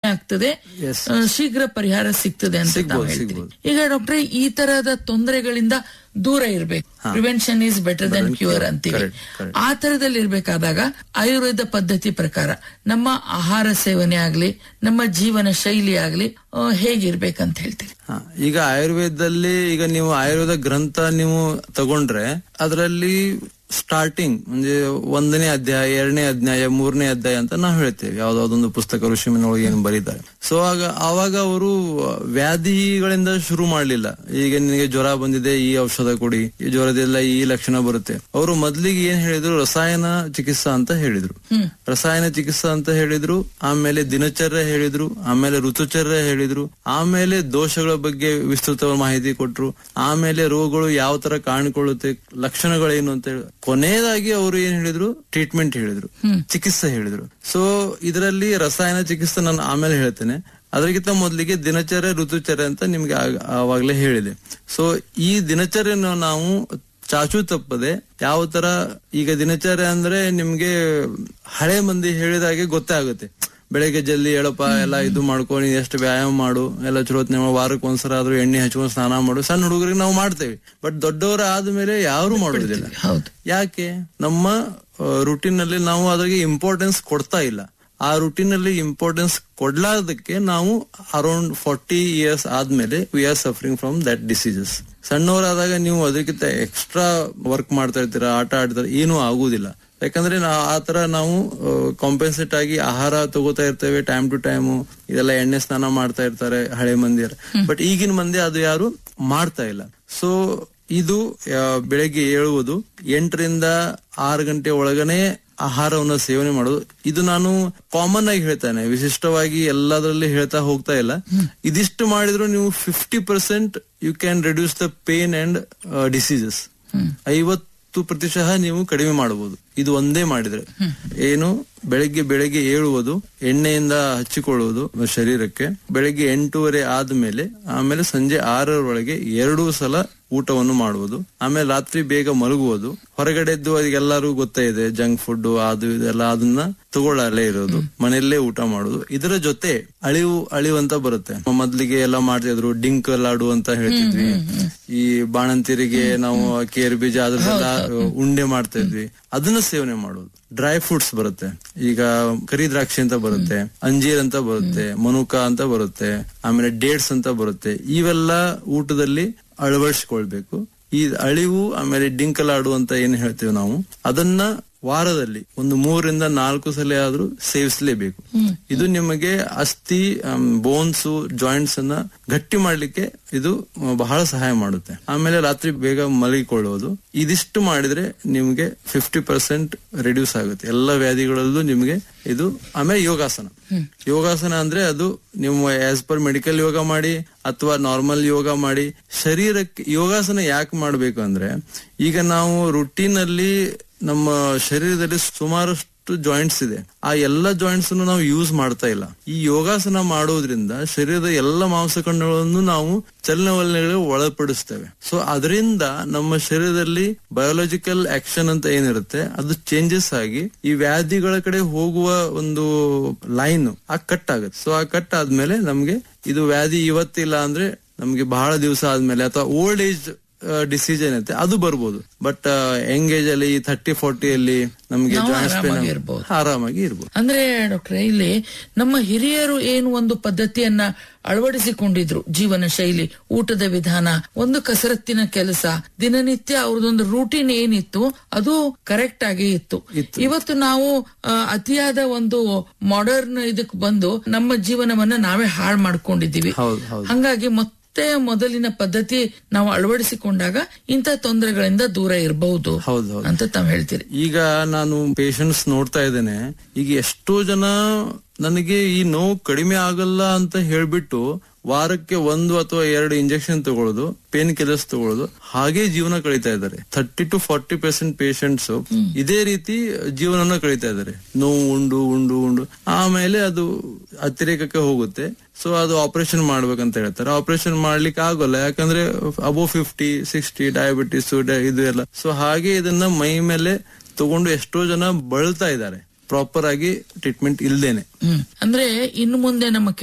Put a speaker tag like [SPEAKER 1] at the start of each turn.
[SPEAKER 1] ಆಗ್ತದೆ
[SPEAKER 2] Yes.
[SPEAKER 1] ಆ, ಶೀಘ್ರ ಪರಿಹಾರ ಸಿಗ್ತದೆ ಅಂತ ತಾವು
[SPEAKER 2] ಸಿಗ್ಬೋದು,
[SPEAKER 1] ಹೇಳ್ತೀವಿ
[SPEAKER 2] ಸಿಗ್ಬೋದು.
[SPEAKER 1] ಈಗ ಡಾಕ್ಟ್ರೆ ಈ ತರಹದ ತೊಂದರೆಗಳಿಂದ ದೂರ ಇರ್ಬೇಕು prevention is better than cure ಅಂತೀವಿ
[SPEAKER 2] Correct, correct.
[SPEAKER 1] ಆ ತರದಲ್ಲಿ ಇರ್ಬೇಕಾದಾಗ ಆಯುರ್ವೇದ ಪದ್ಧತಿ ಪ್ರಕಾರ ನಮ್ಮ ಆಹಾರ ಸೇವನೆ ಆಗ್ಲಿ ನಮ್ಮ ಜೀವನ ಶೈಲಿ ಆಗ್ಲಿ ಆ, ಹೇಗಿರ್ಬೇಕಂತ ಹೇಳ್ತೀವಿ
[SPEAKER 2] ಹಾ, ಈಗ ಆಯುರ್ವೇದದಲ್ಲಿ ಈಗ ನೀವು ಆಯುರ್ವೇದ ಗ್ರಂಥ ನೀವು ತಗೊಂಡ್ರೆ ಅದರಲ್ಲಿ ಸ್ಟಾರ್ಟಿಂಗ್ ಅಂದ್ರೆ ಒಂದನೇ ಅಧ್ಯಾಯ ಎರಡನೇ ಅಧ್ಯಾಯ ಮೂರನೇ ಅಧ್ಯಾಯ ಅಂತ ನಾವು ಹೇಳ್ತೇವೆ ಯಾವ್ದಾವ್ದೊಂದು ಪುಸ್ತಕ ಋಷಿಮನೊಳಗೆ ಏನು ಬರೀತಾರೆ ಸೊ ಆಗ ಆವಾಗ ಅವರು ವ್ಯಾಧಿಗಳಿಂದ ಶುರು ಮಾಡ್ಲಿಲ್ಲ ಈಗ ನಿನಗೆ ಜ್ವರ ಬಂದಿದೆ ಈ ಔಷಧ ಕೊಡಿ ಈ ಜ್ವರದೆಲ್ಲ ಈ ಲಕ್ಷಣ ಬರುತ್ತೆ ಅವರು ಮೊದ್ಲಿಗೆ ಏನ್ ಹೇಳಿದ್ರು ರಸಾಯನ ಚಿಕಿತ್ಸಾ ಅಂತ ಹೇಳಿದ್ರು ರಸಾಯನ ಚಿಕಿತ್ಸಾ ಅಂತ ಹೇಳಿದ್ರು ಆಮೇಲೆ ದಿನಚರ್ಯ ಹೇಳಿದ್ರು ಆಮೇಲೆ ಋತುಚರ್ಯ ಹೇಳಿದ್ರು ಆಮೇಲೆ ದೋಷಗಳ ಬಗ್ಗೆ ವಿಸ್ತೃತ ಮಾಹಿತಿ ಕೊಟ್ರು ಆಮೇಲೆ ರೋಗಗಳು ಯಾವ ತರ ಕಾಣಿಕೊಳ್ಳುತ್ತೆ ಲಕ್ಷಣಗಳೇನು ಅಂತ ಹೇಳಿ ಕೊನೆಯದಾಗಿ ಅವರು ಏನ್ ಹೇಳಿದ್ರು ಟ್ರೀಟ್ಮೆಂಟ್ ಹೇಳಿದ್ರು ಚಿಕಿತ್ಸೆ ಹೇಳಿದ್ರು ಸೊ ಇದರಲ್ಲಿ ರಸಾಯನ ಚಿಕಿತ್ಸೆ ನಾನು ಆಮೇಲೆ ಹೇಳ್ತೇನೆ ಅದಕ್ಕಿಂತ ಮೊದಲಿಗೆ ದಿನಚರ್ಯ ಋತುಚರ್ಯ ಅಂತ ನಿಮ್ಗೆ ಆಗ- ಆವಾಗ್ಲೇ ಹೇಳಿದೆ ಸೊ ಈ ದಿನಚರ್ಯನ ನಾವು ಚಾಚು ತಪ್ಪದೆ ಯಾವ ತರ ಈಗ ದಿನಚರ್ಯ ಅಂದ್ರೆ ನಿಮ್ಗೆ ಹಳೆ ಮಂದಿ ಹೇಳಿದಾಗೆ ಗೊತ್ತೇ ಆಗುತ್ತೆ ಬೆಳಗ್ಗೆ ಜಲ್ದಿ ಹೇಳಪ್ಪ ಎಲ್ಲ ಇದು ಮಾಡ್ಕೊ ನೀನ್ ಎಷ್ಟು ವ್ಯಾಯಾಮ ಮಾಡು ಎಲ್ಲ ಚಲೋತ್ನೆ ಮಾಡು, ವಾರಕ್ಕೆ ಒಂದ್ಸಲ ಆದ್ರೂ ಎಣ್ಣೆ ಹಚ್ಕೊಂಡು ಸ್ನಾನ ಮಾಡು ಸಣ್ಣ ಹುಡುಗರಿಗೆ ನಾವು ಮಾಡ್ತೇವೆ ಬಟ್ ದೊಡ್ಡವರ ಆದ್ಮೇಲೆ ಯಾರು ಮಾಡೋದಿಲ್ಲ
[SPEAKER 1] ಹೌದು
[SPEAKER 2] ಯಾಕೆ ನಮ್ಮ ರುಟೀನ್ ಅಲ್ಲಿ ನಾವು ಅದ್ರಿಗೆ ಇಂಪಾರ್ಟೆನ್ಸ್ ಕೊಡ್ತಾ ಇಲ್ಲ ಆ ರುಟೀನ್ ಅಲ್ಲಿ ಇಂಪಾರ್ಟೆನ್ಸ್ ಕೊಡ್ಲಾರ್ದಕ್ಕೆ ನಾವು ಅರೌಂಡ್ ಫಾರ್ಟಿ ಇಯರ್ಸ್ ಆದ್ಮೇಲೆ we are suffering from that diseases ಸಣ್ಣವರಾದಾಗ ನೀವು ಅದಕ್ಕಿಂತ ಎಕ್ಸ್ಟ್ರಾ ವರ್ಕ್ ಮಾಡ್ತಾ ಇರ್ತೀರಾ ಆಟ ಆಡ್ತಾರೆ ಏನೂ ಆಗುದಿಲ್ಲ ಯಾಕಂದ್ರೆ ನಾ ಆ ತರ ನಾವು ಕಾಂಪೆನ್ಸೇಟ್ ಆಗಿ ಆಹಾರ ತಗೋತಾ ಇರ್ತೇವೆ ಟೈಮ್ ಟು ಟೈಮ್ ಇದೆಲ್ಲ ಎಣ್ಣೆ ಸ್ನಾನ ಮಾಡ್ತಾ ಇರ್ತಾರೆ ಹಳೆ ಮಂದಿ ಬಟ್ ಈಗಿನ ಮಂದಿ ಅದು ಯಾರು ಮಾಡ್ತಾ ಇಲ್ಲ ಸೊ ಇದು ಆ, ಬೆಳಗ್ಗೆ ಏಳುವುದು ಎಂಟರಿಂದ ಆರು ಗಂಟೆ ಒಳಗನೆ ಆಹಾರವನ್ನ ಸೇವನೆ ಮಾಡೋದು ಇದು ನಾನು ಕಾಮನ್ ಆಗಿ ಹೇಳ್ತಾನೆ ವಿಶಿಷ್ಟವಾಗಿ ಎಲ್ಲದರಲ್ಲಿ ಹೇಳ್ತಾ ಹೋಗ್ತಾ ಇಲ್ಲ ಇದಿಷ್ಟು ಮಾಡಿದ್ರು ನೀವು fifty percent you can reduce the pain and diseases ಐವತ್ತು ಪ್ರತಿಶತ ನೀವು ಕಡಿಮೆ ಮಾಡಬಹುದು ಇದು ಒಂದೇ ಮಾಡಿದ್ರೆ ಏನು ಬೆಳಗ್ಗೆ ಬೆಳಗ್ಗೆ ಏಳುವುದು ಎಣ್ಣೆಯಿಂದ ಹಚ್ಚಿಕೊಳ್ಳುವುದು ಶರೀರಕ್ಕೆ ಬೆಳಗ್ಗೆ ಎಂಟೂವರೆ ಆದ್ಮೇಲೆ ಆಮೇಲೆ ಸಂಜೆ ಆರರೊಳಗೆ ಎರಡು ಸಲ ಊಟವನ್ನು ಮಾಡುವುದು ಆಮೇಲೆ ರಾತ್ರಿ ಬೇಗ ಮಲಗುವುದು ಹೊರಗಡೆದ್ದು ಅದಕ್ಕೆಲ್ಲರೂ ಗೊತ್ತೇ ಇದೆ ಜಂಕ್ ಫುಡ್ ಅದು ಇದೆಲ್ಲ ಅದನ್ನ ತಗೊಳ್ಳಲೇ ಇರೋದು ಮನೆಯಲ್ಲೇ ಊಟ ಮಾಡುದು ಇದರ ಜೊತೆ ಅಳಿವು ಅಳಿವು ಅಂತ ಬರುತ್ತೆ ಮೊದ್ಲಿಗೆ ಎಲ್ಲ ಮಾಡ್ತಿದ್ರು ಡಿಂಕ್ ಲಾಡು ಅಂತ ಹೇಳ್ತಿದ್ವಿ ಈ ಬಾಣಂತಿರಿಗೆ ನಾವು ಕೇರ್ ಬೀಜ ಅದ್ರದ್ದೆಲ್ಲ ಉಂಡೆ ಮಾಡ್ತಾ ಇದ್ವಿ ಅದನ್ನ ಸೇವನೆ ಮಾಡೋದು ಡ್ರೈ ಫ್ರೂಟ್ಸ್ ಬರುತ್ತೆ ಈಗ ಕರಿ ದ್ರಾಕ್ಷಿ ಅಂತ ಬರುತ್ತೆ ಅಂಜೀರ್ ಅಂತ ಬರುತ್ತೆ ಮನುಕ ಅಂತ ಬರುತ್ತೆ ಆಮೇಲೆ ಡೇಟ್ಸ್ ಅಂತ ಬರುತ್ತೆ ಇವೆಲ್ಲ ಊಟದಲ್ಲಿ ಅಳವಡಿಸಿಕೊಳ್ಬೇಕು ಈ ಅಳಿವು ಆಮೇಲೆ ಡಿಂಕಲಾಡು ಅಂತ ಏನ್ ಹೇಳ್ತೇವೆ ನಾವು ಅದನ್ನ ವಾರದಲ್ಲಿ ಒಂದು ಮೂರರಿಂದ ನಾಲ್ಕು ಸಲ ಆದ್ರೂ ಸೇವಿಸಲೇಬೇಕು ಇದು ನಿಮಗೆ ಅಸ್ಥಿ ಬೋನ್ಸ್ ಜಾಯಿಂಟ್ಸ್ ಅನ್ನ ಗಟ್ಟಿ ಮಾಡ್ಲಿಕ್ಕೆ ಇದು ಆ, ಬಹಳ ಸಹಾಯ ಮಾಡುತ್ತೆ ಆಮೇಲೆ ರಾತ್ರಿ ಬೇಗ ಮಲಗಿಕೊಳ್ಳುವುದು ಇದಿಷ್ಟು ಮಾಡಿದ್ರೆ ನಿಮ್ಗೆ ಫಿಫ್ಟಿ ಪರ್ಸೆಂಟ್ ರಿಡ್ಯೂಸ್ ಆಗುತ್ತೆ ಎಲ್ಲ ವ್ಯಾಧಿಗಳಲ್ಲೂ ನಿಮ್ಗೆ ಇದು ಆಮೇಲೆ ಯೋಗಾಸನ ಯೋಗಾಸನ ಅಂದ್ರೆ ಅದು ನೀವು ಆಸ್ ಪರ್ ಮೆಡಿಕಲ್ ಯೋಗ ಮಾಡಿ ಅಥವಾ ನಾರ್ಮಲ್ ಯೋಗ ಮಾಡಿ ಶರೀರಕ್ಕೆ ಯೋಗಾಸನ ಯಾಕೆ ಮಾಡ್ಬೇಕು ಅಂದ್ರೆ ಈಗ ನಾವು ರುಟೀನ್ ಅಲ್ಲಿ ನಮ್ಮ ಶರೀರದಲ್ಲಿ ಸುಮಾರಷ್ಟು ಜಾಯಿಂಟ್ಸ್ ಇದೆ ಆ ಎಲ್ಲ ಜಾಯಿಂಟ್ಸ್ ನಾವು ಯೂಸ್ ಮಾಡ್ತಾ ಇಲ್ಲ ಈ ಯೋಗಾಸನ ಮಾಡೋದ್ರಿಂದ ಶರೀರದ ಎಲ್ಲ ಮಾಂಸಖಂಡಗಳನ್ನು ನಾವು ಚಲನವಲನಗಳಿಗೆ ಒಳಪಡಿಸ್ತೇವೆ ಸೊ ಅದರಿಂದ ನಮ್ಮ ಶರೀರದಲ್ಲಿ ಬಯೋಲಾಜಿಕಲ್ ಆಕ್ಷನ್ ಅಂತ ಏನಿರುತ್ತೆ ಅದು ಚೇಂಜಸ್ ಆಗಿ ಈ ವ್ಯಾಧಿಗಳ ಕಡೆ ಹೋಗುವ ಒಂದು ಲೈನ್ ಆ ಕಟ್ ಆಗುತ್ತೆ ಸೊ ಆ ಕಟ್ ಆದ್ಮೇಲೆ ನಮ್ಗೆ ಇದು ವ್ಯಾಧಿ ಇವತ್ತಿಲ್ಲ ಅಂದ್ರೆ ನಮ್ಗೆ ಬಹಳ ದಿವಸ ಆದ್ಮೇಲೆ ಅಥವಾ ಓಲ್ಡ್ ಏಜ್ ಡಿಸೀಸ್ ಏನೈತೆ ಅದು ಬರ್ಬೋದು ಬಟ್ ಯಂಗ್ ಏಜ್ ಅಲ್ಲಿ ಥರ್ಟಿ ಫೋರ್ಟಿ ಅಲ್ಲಿ ನಮ್ಗೆ
[SPEAKER 1] ನಾವು
[SPEAKER 2] ಜಾಯಿಂಟ್ಸ್
[SPEAKER 1] ಆರಾಮಾಗಿ
[SPEAKER 2] ಪೇನ್
[SPEAKER 1] ಇರ್ಬೋದು.
[SPEAKER 2] ಆರಾಮಾಗಿ ಇರ್ಬೋದು
[SPEAKER 1] ಅಂದ್ರೆ ಡಾಕ್ಟ್ರೆ ಇಲ್ಲಿ ನಮ್ಮ ಹಿರಿಯರು ಏನು ಒಂದು ಪದ್ಧತಿಯನ್ನ ಅಳವಡಿಸಿಕೊಂಡಿದ್ರು ಜೀವನ ಶೈಲಿ ಊಟದ ವಿಧಾನ ಒಂದು ಕಸರತ್ತಿನ ಕೆಲಸ ದಿನನಿತ್ಯ ಅವ್ರದೊಂದು ರೂಟೀನ್ ಏನಿತ್ತು ಅದು ಕರೆಕ್ಟ್ ಆಗಿ ಇತ್ತು ಇವತ್ತು ನಾವು ಆ, ಅತಿಯಾದ ಒಂದು ಮಾಡರ್ನ್ ಇದಕ್ ಬಂದು ನಮ್ಮ ಜೀವನವನ್ನ ನಾವೇ ಹಾಳು ಮಾಡ್ಕೊಂಡಿದ್ದೀವಿ
[SPEAKER 2] ಹೌದು ಹೌದು
[SPEAKER 1] ಹಂಗಾಗಿ ಮತ್ತೆ ಮೊದಲಿನ ಪದ್ಧತಿ ನಾವು ಅಳವಡಿಸಿಕೊಂಡಾಗ ಇಂಥ ತೊಂದರೆಗಳಿಂದ ದೂರ ಇರಬಹುದು
[SPEAKER 2] ಹೌದು ಹೌದು
[SPEAKER 1] ಅಂತ ತಾವ್ ಹೇಳ್ತೀರಿ
[SPEAKER 2] ಈಗ ನಾನು ಪೇಷಂಟ್ಸ್ ನೋಡ್ತಾ ಇದ್ದೇನೆ ಈಗ ಎಷ್ಟೋ ಜನ ನನಗೆ ಈ ನೋವು ಕಡಿಮೆ ಆಗಲ್ಲ ಅಂತ ಹೇಳ್ಬಿಟ್ಟು ವಾರಕ್ಕೆ ಒಂದು ಅಥವಾ ಎರಡು ಇಂಜೆಕ್ಷನ್ ತಗೊಳ್ಳೋದು ಪೇನ್ ಕಿಲ್ಲರ್ಸ್ ತಗೊಳ್ಳೋದು ಹಾಗೆ ಜೀವನ ಕಳೀತಾ ಇದ್ದಾರೆ thirty to forty percent patients ಇದೇ ರೀತಿ ಜೀವನನ ಕಳೀತಾ ಇದ್ದಾರೆ ನೋವು ಉಂಡು ಉಂಡು ಉಂಡು ಆಮೇಲೆ ಅದು ಅತಿರೇಕಕ್ಕೆ ಹೋಗುತ್ತೆ ಸೊ ಅದು ಆಪರೇಷನ್ ಮಾಡ್ಬೇಕಂತ ಹೇಳ್ತಾರೆ ಆಪರೇಷನ್ ಮಾಡ್ಲಿಕ್ಕೆ ಆಗೋಲ್ಲ ಯಾಕಂದ್ರೆ ಅಬೋ ಫಿಫ್ಟಿ ಸಿಕ್ಸ್ಟಿ ಡಯಾಬಿಟಿಸ್ ಇದು ಎಲ್ಲ ಸೊ ಹಾಗೆ ಇದನ್ನ ಮೈ ಮೇಲೆ ತಗೊಂಡು ಎಷ್ಟೋ ಜನ ಬಳಲ್ತಾ ಇದ್ದಾರೆ ಪ್ರಾಪರ್ ಆಗಿ ಟ್ರೀಟ್ಮೆಂಟ್ ಇಲ್ದೇನೆ
[SPEAKER 1] ಹ್ಮ್ ಅಂದ್ರೆ ಇನ್ನು ಮುಂದೆ ನಮ್ಮ